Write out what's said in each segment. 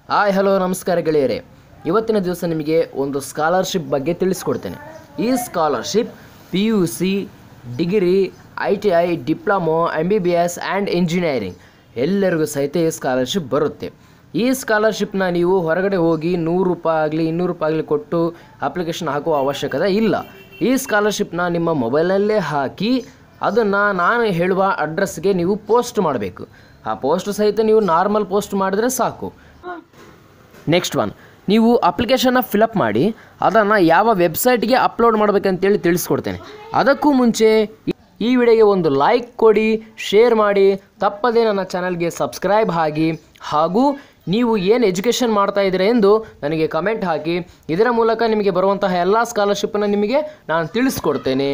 hi hello ನಮಸ್ಕಾರ ಗೆಳೆಯರೇ ಇವತ್ತಿನ ದಿವಸ ನಿಮಗೆ ಒಂದು ಸ್ಕಾಲರ್ಶಿಪ್ ಬಗ್ಗೆ ತಿಳಿಸ್ಕೊಡ್ತೇನೆ ಈ scholarship P U C degree I T I diploma M B B S and engineering ಎಲ್ಲರಿಗೂ ಸಹಿತ ಈ ಸ್ಕಾಲರ್ಶಿಪ್ ಬರುತ್ತೆ ಈ ಸ್ಕಾಲರ್ಶಿಪ್ನ ನೀವು ಹೊರಗಡೆ ಹೋಗಿ ನೂರು ರೂಪಾಯಿ ಆಗಲಿ ಇನ್ನೂರು ರೂಪಾಯಿ ಆಗಲಿ ಕೊಟ್ಟು ಅಪ್ಲಿಕೇಶನ್ ಹಾಕುವ ಅವಶ್ಯಕತೆ ಇಲ್ಲ ಈ ಸ್ಕಾಲರ್ಶಿಪ್ನ ನಿಮ್ಮ ಮೊಬೈಲಲ್ಲೇ ಹಾಕಿ ಅದನ್ನು ನಾನು ಹೇಳುವ ಅಡ್ರೆಸ್ಗೆ ನೀವು ಪೋಸ್ಟ್ ಮಾಡಬೇಕು ಆ ಪೋಸ್ಟ್ ಸಹಿತ ನೀವು ನಾರ್ಮಲ್ ಪೋಸ್ಟ್ ಮಾಡಿದ್ರೆ ಸಾಕು ನೆಕ್ಸ್ಟ್ ಒನ್ ನೀವು ಅಪ್ಲಿಕೇಶನ್ನ ಫಿಲಪ್ ಮಾಡಿ ಅದನ್ನು ಯಾವ ವೆಬ್ಸೈಟ್ಗೆ ಅಪ್ಲೋಡ್ ಮಾಡಬೇಕಂತೇಳಿ ತಿಳಿಸ್ಕೊಡ್ತೇನೆ ಅದಕ್ಕೂ ಮುಂಚೆ ಈ- ಈ ವಿಡಿಯೋಗೆ ಒಂದು ಲೈಕ್ ಕೊಡಿ ಶೇರ್ ಮಾಡಿ ತಪ್ಪದೇ ನನ್ನ ಚಾನಲ್ಗೆ ಸಬ್ಸ್ಕ್ರೈಬ್ ಆಗಿ ಹಾಗೂ ನೀವು ಏನು ಎಜುಕೇಷನ್ ಮಾಡ್ತಾ ಇದ್ದೀರಾ ಎಂದು ನನಗೆ ಕಮೆಂಟ್ ಹಾಕಿ ಇದರ ಮೂಲಕ ನಿಮಗೆ ಬರುವಂತಹ ಎಲ್ಲ ಸ್ಕಾಲರ್ಶಿಪ್ಪನ್ನು ನಿಮಗೆ ನಾನು ತಿಳಿಸ್ಕೊಡ್ತೇನೆ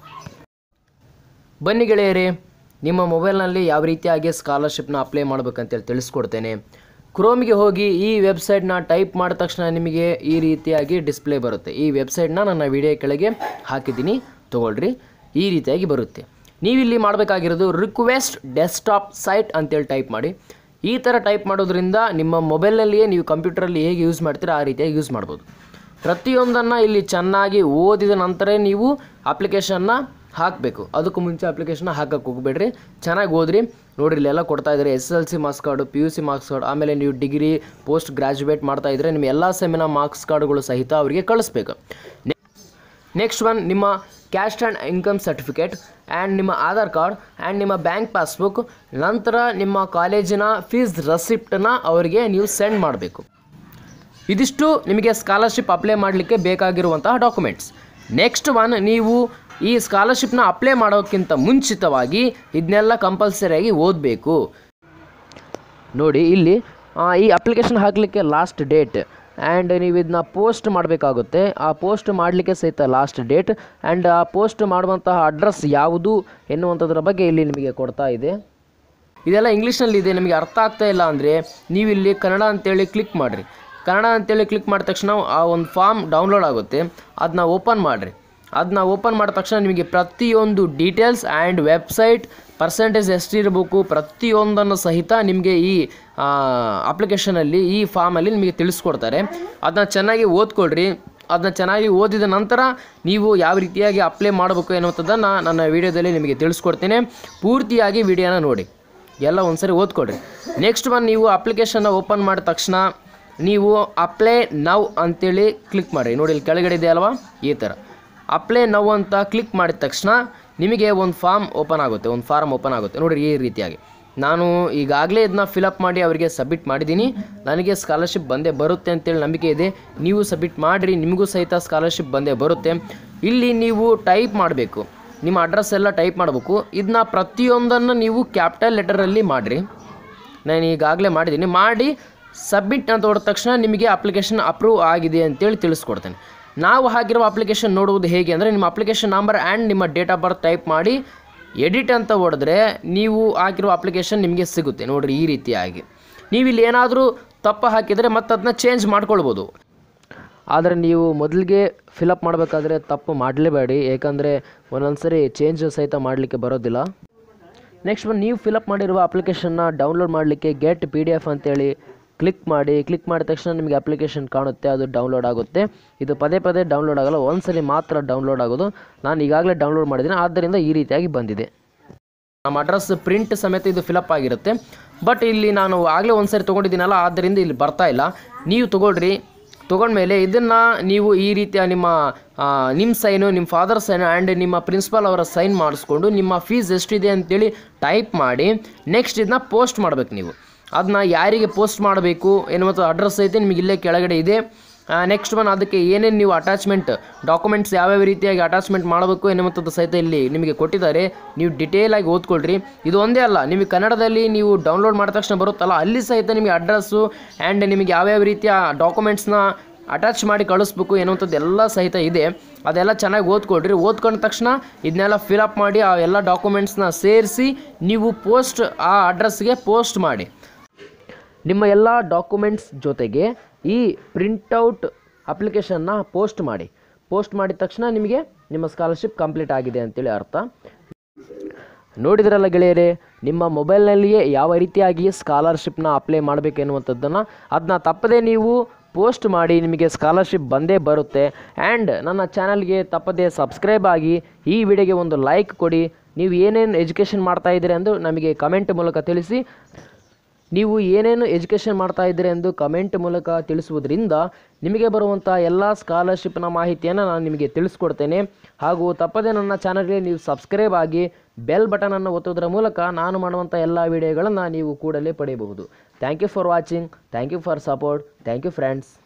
ಬನ್ನಿ ಗೆಳೆಯರೇ ನಿಮ್ಮ ಮೊಬೈಲ್ನಲ್ಲಿ ಯಾವ ರೀತಿಯಾಗಿ ಸ್ಕಾಲರ್ಶಿಪ್ನ ಅಪ್ಲೈ ಮಾಡ್ಬೇಕಂತೇಳಿ ತಿಳಿಸ್ಕೊಡ್ತೇನೆ ಕ್ರೋಮಿಗೆ ಹೋಗಿ ಈ ವೆಬ್ಸೈಟ್ನ ಟೈಪ್ ಮಾಡಿದ ತಕ್ಷಣ ನಿಮಗೆ ಈ ರೀತಿಯಾಗಿ ಡಿಸ್ಪ್ಲೇ ಬರುತ್ತೆ ಈ ವೆಬ್ಸೈಟ್ನ ನನ್ನ ವಿಡಿಯೋ ಕೆಳಗೆ ಹಾಕಿದ್ದೀನಿ ತೊಗೊಳ್ರಿ ಈ ರೀತಿಯಾಗಿ ಬರುತ್ತೆ ನೀವಿಲ್ಲಿ ಮಾಡಬೇಕಾಗಿರೋದು ರಿಕ್ವೆಸ್ಟ್ ಡೆಸ್ಕ್ಟಾಪ್ ಸೈಟ್ ಅಂತೇಳಿ ಟೈಪ್ ಮಾಡಿ ಈ ಥರ ಟೈಪ್ ಮಾಡೋದ್ರಿಂದ ನಿಮ್ಮ ಮೊಬೈಲ್ನಲ್ಲಿಯೇ ನೀವು ಕಂಪ್ಯೂಟರಲ್ಲಿ ಹೇಗೆ ಯೂಸ್ ಮಾಡ್ತೀರಾ ಆ ರೀತಿಯಾಗಿ ಯೂಸ್ ಮಾಡ್ಬೋದು ಪ್ರತಿಯೊಂದನ್ನು ಇಲ್ಲಿ ಚೆನ್ನಾಗಿ ಓದಿದ ನಂತರ ನೀವು ಅಪ್ಲಿಕೇಶನ್ನ ಹಾಕಬೇಕು ಅದಕ್ಕೂ ಮುಂಚೆ ಅಪ್ಲಿಕೇಶನ್ನ ಹಾಕಕ್ಕೆ ಹೋಗಬೇಡ್ರಿ ಚೆನ್ನಾಗಿ ಓದ್ರಿ ನೋಡ್ರಿ ಇಲ್ಲೆಲ್ಲ ಕೊಡ್ತಾ ಇದ್ದಾರೆ S L C marks card P U C marks card ಆಮೇಲೆ ನೀವು ಡಿಗ್ರಿ ಪೋಸ್ಟ್ ಗ್ರ್ಯಾಜುಯೇಟ್ ಮಾಡ್ತಾ ಇದ್ದರೆ ನಿಮ್ಮ ಎಲ್ಲ ಸೆಮಿನ ಮಾರ್ಕ್ಸ್ ಕಾರ್ಡ್ಗಳು ಸಹಿತ ಅವರಿಗೆ ಕಳಿಸ್ಬೇಕು ನೆಕ್ಸ್ಟ್ ಒನ್ ನಿಮ್ಮ caste and income certificate and ನಿಮ್ಮ ಆಧಾರ್ ಕಾರ್ಡ್ ಆ್ಯಂಡ್ ನಿಮ್ಮ ಬ್ಯಾಂಕ್ ಪಾಸ್ಬುಕ್ ನಂತರ ನಿಮ್ಮ ಕಾಲೇಜಿನ ಫೀಸ್ ರೆಸಿಪ್ಟನ್ನ ಅವರಿಗೆ ನೀವು ಸೆಂಡ್ ಮಾಡಬೇಕು ಇದಿಷ್ಟು ನಿಮಗೆ ಸ್ಕಾಲರ್ಶಿಪ್ ಅಪ್ಲೈ ಮಾಡಲಿಕ್ಕೆ ಬೇಕಾಗಿರುವಂತಹ ಡಾಕ್ಯುಮೆಂಟ್ಸ್ ನೆಕ್ಸ್ಟ್ ಒನ್ ನೀವು ಈ ಸ್ಕಾಲರ್ಶಿಪ್ನ ಅಪ್ಲೈ ಮಾಡೋಕ್ಕಿಂತ ಮುಂಚಿತವಾಗಿ ಇದನ್ನೆಲ್ಲ ಕಂಪಲ್ಸರಿಯಾಗಿ ಓದಬೇಕು ನೋಡಿ ಇಲ್ಲಿ ಆ, ಈ ಅಪ್ಲಿಕೇಶನ್ ಹಾಕಲಿಕ್ಕೆ ಲಾಸ್ಟ್ ಡೇಟ್ ಆ್ಯಂಡ್ ನೀವು ಇದನ್ನ ಪೋಸ್ಟ್ ಮಾಡಬೇಕಾಗುತ್ತೆ ಆ ಪೋಸ್ಟ್ ಮಾಡಲಿಕ್ಕೆ ಸಹಿತ ಲಾಸ್ಟ್ ಡೇಟ್ ಆ್ಯಂಡ್ ಆ ಪೋಸ್ಟ್ ಮಾಡುವಂತಹ ಅಡ್ರೆಸ್ ಯಾವುದು ಎನ್ನುವಂಥದ್ರ ಬಗ್ಗೆ ಇಲ್ಲಿ ನಿಮಗೆ ಕೊಡ್ತಾ ಇದೆ ಇದೆಲ್ಲ ಇಂಗ್ಲೀಷ್ನಲ್ಲಿ ಇದೆ ನಿಮಗೆ ಅರ್ಥ ಆಗ್ತಾ ಇಲ್ಲ ಅಂದರೆ ನೀವು ಇಲ್ಲಿ ಕನ್ನಡ ಅಂತೇಳಿ ಕ್ಲಿಕ್ ಮಾಡಿರಿ ಕನ್ನಡ ಅಂತೇಳಿ ಕ್ಲಿಕ್ ಮಾಡಿದ ತಕ್ಷಣ ಆ ಒಂದು ಫಾರ್ಮ್ ಡೌನ್ಲೋಡ್ ಆಗುತ್ತೆ ಅದನ್ನ ಓಪನ್ ಮಾಡಿರಿ ಅದನ್ನ ಓಪನ್ ಮಾಡಿದ ತಕ್ಷಣ ನಿಮಗೆ ಪ್ರತಿಯೊಂದು ಡೀಟೇಲ್ಸ್ ಆ್ಯಂಡ್ ವೆಬ್ಸೈಟ್ ಪರ್ಸೆಂಟೇಜ್ ಎಷ್ಟಿರಬೇಕು ಪ್ರತಿಯೊಂದನ್ನು ಸಹಿತ ನಿಮಗೆ ಈ ಅಪ್ಲಿಕೇಶನಲ್ಲಿ ಈ ಫಾರ್ಮಲ್ಲಿ ನಿಮಗೆ ತಿಳಿಸ್ಕೊಡ್ತಾರೆ ಅದನ್ನ ಚೆನ್ನಾಗಿ ಓದ್ಕೊಳ್ರಿ ಅದನ್ನ ಚೆನ್ನಾಗಿ ಓದಿದ ನಂತರ ನೀವು ಯಾವ ರೀತಿಯಾಗಿ ಅಪ್ಲೈ ಮಾಡಬೇಕು ಎನ್ನುವಂಥದ್ದನ್ನು ನನ್ನ ವಿಡಿಯೋದಲ್ಲಿ ನಿಮಗೆ ತಿಳಿಸ್ಕೊಡ್ತೇನೆ ಪೂರ್ತಿಯಾಗಿ ವಿಡಿಯೋನ ನೋಡಿ ಎಲ್ಲ ಒಂದ್ಸರಿ ಓದ್ಕೊಳ್ರಿ ನೆಕ್ಸ್ಟ್ ಒನ್ ನೀವು ಅಪ್ಲಿಕೇಶನ್ನ ಓಪನ್ ಮಾಡಿದ ತಕ್ಷಣ ನೀವು ಅಪ್ಲೈ ನವ್ ಅಂತೇಳಿ ಕ್ಲಿಕ್ ಮಾಡಿ ನೋಡಿ ಇಲ್ಲಿ ಕೆಳಗಡೆ ಇದೆ ಅಲ್ವಾ ಈ ಥರ ಅಪ್ಲೈ ನವ್ ಅಂತ ಕ್ಲಿಕ್ ಮಾಡಿದ ತಕ್ಷಣ ನಿಮಗೆ ಒಂದು ಫಾರ್ಮ್ ಓಪನ್ ಆಗುತ್ತೆ ಒಂದು ಫಾರ್ಮ್ ಓಪನ್ ಆಗುತ್ತೆ ನೋಡಿರಿ ಈ ರೀತಿಯಾಗಿ ನಾನು ಈಗಾಗಲೇ ಇದನ್ನ ಫಿಲಪ್ ಮಾಡಿ ಅವರಿಗೆ ಸಬ್ಮಿಟ್ ಮಾಡಿದ್ದೀನಿ ನನಗೆ ಸ್ಕಾಲರ್ಶಿಪ್ ಬಂದೇ ಬರುತ್ತೆ ಅಂತೇಳಿ ನಂಬಿಕೆ ಇದೆ ನೀವು ಸಬ್ಮಿಟ್ ಮಾಡಿರಿ ನಿಮಗೂ ಸಹಿತ ಸ್ಕಾಲರ್ಶಿಪ್ ಬಂದೇ ಬರುತ್ತೆ ಇಲ್ಲಿ ನೀವು ಟೈಪ್ ಮಾಡಬೇಕು ನಿಮ್ಮ ಅಡ್ರೆಸ್ ಎಲ್ಲ ಟೈಪ್ ಮಾಡಬೇಕು ಇದನ್ನ ಪ್ರತಿಯೊಂದನ್ನು ನೀವು ಕ್ಯಾಪಿಟಲ್ ಲೆಟರಲ್ಲಿ ಮಾಡಿರಿ ನಾನು ಈಗಾಗಲೇ ಮಾಡಿದ್ದೀನಿ ಮಾಡಿ ಸಬ್ಮಿಟ್ ಅಂತ ಹೊಡೆದ ತಕ್ಷಣ ನಿಮಗೆ ಅಪ್ಲಿಕೇಶನ್ ಅಪ್ರೂವ್ ಆಗಿದೆ ಅಂತೇಳಿ ತಿಳಿಸ್ಕೊಡ್ತೇನೆ ನಾವು ಹಾಕಿರುವ ಅಪ್ಲಿಕೇಶನ್ ನೋಡುವುದು ಹೇಗೆ ಅಂದರೆ ನಿಮ್ಮ ಅಪ್ಲಿಕೇಶನ್ ನಂಬರ್ ಆ್ಯಂಡ್ ನಿಮ್ಮ ಡೇಟ್ ಆಫ್ ಬರ್ತ್ ಟೈಪ್ ಮಾಡಿ ಎಡಿಟ್ ಅಂತ ಹೊಡೆದ್ರೆ ನೀವು ಹಾಕಿರುವ ಅಪ್ಲಿಕೇಶನ್ ನಿಮಗೆ ಸಿಗುತ್ತೆ ನೋಡಿರಿ ಈ ರೀತಿಯಾಗಿ ನೀವು ಇಲ್ಲಿ ಏನಾದರೂ ತಪ್ಪು ಹಾಕಿದರೆ ಮತ್ತೆ ಅದನ್ನ ಚೇಂಜ್ ಮಾಡ್ಕೊಳ್ಬೋದು ಆದರೆ ನೀವು ಮೊದಲಿಗೆ ಫಿಲಪ್ ಮಾಡಬೇಕಾದ್ರೆ ತಪ್ಪು ಮಾಡಲೇಬೇಡಿ ಏಕೆಂದರೆ ಒಂದೊಂದು ಸರಿ ಚೇಂಜ್ ಸಹಿತ ಮಾಡಲಿಕ್ಕೆ ಬರೋದಿಲ್ಲ ನೆಕ್ಸ್ಟ್ ಒಂದು ನೀವು ಫಿಲಪ್ ಮಾಡಿರುವ ಅಪ್ಲಿಕೇಶನ್ನ ಡೌನ್ಲೋಡ್ ಮಾಡಲಿಕ್ಕೆ ಗೆಟ್ ಪಿ ಡಿ ಎಫ್ ಅಂತೇಳಿ ಕ್ಲಿಕ್ ಮಾಡಿ ಕ್ಲಿಕ್ ಮಾಡಿದ ತಕ್ಷಣ ನಿಮಗೆ ಅಪ್ಲಿಕೇಶನ್ ಕಾಣುತ್ತೆ ಅದು ಡೌನ್ಲೋಡ್ ಆಗುತ್ತೆ ಇದು ಪದೇ ಪದೇ ಡೌನ್ಲೋಡ್ ಆಗಲ್ಲ ಒಂದ್ಸಲಿ ಮಾತ್ರ ಡೌನ್ಲೋಡ್ ಆಗೋದು ನಾನು ಈಗಾಗಲೇ ಡೌನ್ಲೋಡ್ ಮಾಡಿದ್ದೀನಿ ಆದ್ದರಿಂದ ಈ ರೀತಿಯಾಗಿ ಬಂದಿದೆ ನಮ್ಮ ಅಡ್ರೆಸ್ ಪ್ರಿಂಟ್ ಸಮೇತ ಇದು ಫಿಲಪ್ ಆಗಿರುತ್ತೆ ಬಟ್ ಇಲ್ಲಿ ನಾನು ಆಗಲೇ ಒಂದು ಸರಿ ತೊಗೊಂಡಿದ್ದೀನಲ್ಲ ಆದ್ದರಿಂದ ಇಲ್ಲಿ ಬರ್ತಾ ಇಲ್ಲ ನೀವು ತೊಗೊಳ್ರಿ ತೊಗೊಂಡ್ಮೇಲೆ ಇದನ್ನು ನೀವು ಈ ರೀತಿಯ ನಿಮ್ಮ ಆ, ನಿಮ್ಮ ಸೈನು ನಿಮ್ಮ ಫಾದರ್ ಸೈನು ಆ್ಯಂಡ್ ನಿಮ್ಮ ಪ್ರಿನ್ಸಿಪಾಲ್ ಅವರ ಸೈನ್ ಮಾಡಿಸ್ಕೊಂಡು ನಿಮ್ಮ ಫೀಸ್ ಎಷ್ಟಿದೆ ಅಂತೇಳಿ ಟೈಪ್ ಮಾಡಿ ನೆಕ್ಸ್ಟ್ ಇದನ್ನ ಪೋಸ್ಟ್ ಮಾಡಬೇಕು ನೀವು ಅದನ್ನ ಯಾರಿಗೆ ಪೋಸ್ಟ್ ಮಾಡಬೇಕು ಎನ್ನುವಂಥ ಅಡ್ರೆಸ್ ಐತೆ ನಿಮಗೆ ಇಲ್ಲೇ ಕೆಳಗಡೆ ಇದೆ ನೆಕ್ಸ್ಟ್ ಒನ್ ಅದಕ್ಕೆ ಏನೇನು ನೀವು ಅಟ್ಯಾಚ್ಮೆಂಟ್ ಡಾಕ್ಯುಮೆಂಟ್ಸ್ ಯಾವ್ಯಾವ ರೀತಿಯಾಗಿ ಅಟ್ಯಾಚ್ಮೆಂಟ್ ಮಾಡಬೇಕು ಎನ್ನುವಂಥದ್ದು ಸಹಿತ ಇಲ್ಲಿ ನಿಮಗೆ ಕೊಟ್ಟಿದ್ದಾರೆ ನೀವು ಡಿಟೇಲ್ ಆಗಿ ಓದ್ಕೊಳ್ರಿ ಇದು ಒಂದೇ ಅಲ್ಲ ನಿಮಗೆ ಕನ್ನಡದಲ್ಲಿ ನೀವು ಡೌನ್ಲೋಡ್ ಮಾಡಿದ ತಕ್ಷಣ ಬರುತ್ತಲ್ಲ ಅಲ್ಲಿ ಸಹಿತ ನಿಮಗೆ ಅಡ್ರೆಸ್ಸು ಆ್ಯಂಡ್ ನಿಮಗೆ ಯಾವ್ಯಾವ ರೀತಿಯ ಡಾಕ್ಯುಮೆಂಟ್ಸ್ನ ಅಟ್ಯಾಚ್ ಮಾಡಿ ಕಳಿಸ್ಬೇಕು ಎನ್ನುವಂಥದ್ದು ಎಲ್ಲ ಸಹಿತ ಇದೆ ಅದೆಲ್ಲ ಚೆನ್ನಾಗಿ ಓದ್ಕೊಳ್ರಿ ಓದ್ಕೊಂಡ ತಕ್ಷಣ ಇದನ್ನೆಲ್ಲ ಫಿಲಪ್ ಮಾಡಿ ಆ ಎಲ್ಲ ಡಾಕ್ಯುಮೆಂಟ್ಸ್ನ ಸೇರಿಸಿ ನೀವು ಪೋಸ್ಟ್ ಆ ಅಡ್ರೆಸ್ಗೆ ಪೋಸ್ಟ್ ಮಾಡಿ ನಿಮ್ಮ ಎಲ್ಲ ಡಾಕ್ಯುಮೆಂಟ್ಸ್ ಜೊತೆಗೆ ಈ ಪ್ರಿಂಟೌಟ್ ಅಪ್ಲಿಕೇಶನ್ನ ಪೋಸ್ಟ್ ಮಾಡಿ ಪೋಸ್ಟ್ ಮಾಡಿದ ತಕ್ಷಣ ನಿಮಗೆ ನಿಮ್ಮ ಸ್ಕಾಲರ್ಶಿಪ್ ಕಂಪ್ಲೀಟ್ ಆಗಿದೆ ಅಂತೇಳಿ ಅರ್ಥ ನೋಡಿದ್ರಲ್ಲ ಗೆಳೆಯರೇ ನಿಮ್ಮ ಮೊಬೈಲ್ನಲ್ಲಿಯೇ ಯಾವ ರೀತಿಯಾಗಿ ಸ್ಕಾಲರ್ಶಿಪ್ನ ಅಪ್ಲೈ ಮಾಡಬೇಕೆನ್ನುವಂಥದ್ದನ್ನು ಅದನ್ನ ತಪ್ಪದೇ ನೀವು ಪೋಸ್ಟ್ ಮಾಡಿ ನಿಮಗೆ ಸ್ಕಾಲರ್ಶಿಪ್ ಬಂದೇ ಬರುತ್ತೆ ಆ್ಯಂಡ್ ನನ್ನ ಚಾನಲ್ಗೆ ತಪ್ಪದೇ ಸಬ್ಸ್ಕ್ರೈಬ್ ಆಗಿ ಈ ವಿಡಿಯೋಗೆ ಒಂದು ಲೈಕ್ ಕೊಡಿ ನೀವು ಏನೇನು ಎಜುಕೇಷನ್ ಮಾಡ್ತಾ ಇದ್ದೀರಿ ಎಂದು ನಮಗೆ ಕಮೆಂಟ್ ಮೂಲಕ ತಿಳಿಸಿ ನೀವು ಏನೇನು ಎಜುಕೇಷನ್ ಮಾಡ್ತಾ ಇದ್ದೀರಿ ಎಂದು ಕಮೆಂಟ್ ಮೂಲಕ ತಿಳಿಸುವುದರಿಂದ ನಿಮಗೆ ಬರುವಂಥ ಎಲ್ಲ ಸ್ಕಾಲರ್ಶಿಪ್ನ ಮಾಹಿತಿಯನ್ನು ನಾನು ನಿಮಗೆ ತಿಳಿಸ್ಕೊಡ್ತೇನೆ ಹಾಗೂ ತಪ್ಪದೇ ನನ್ನ ಚಾನಲ್ಗೆ ನೀವು ಸಬ್ಸ್ಕ್ರೈಬ್ ಆಗಿ ಬೆಲ್ ಬಟನನ್ನು ಒತ್ತುವುದರ ಮೂಲಕ ನಾನು ಮಾಡುವಂಥ ಎಲ್ಲ ವಿಡಿಯೋಗಳನ್ನು ನೀವು ಕೂಡಲೇ ಪಡೆಯಬಹುದು thank you for watching thank you for support thank you friends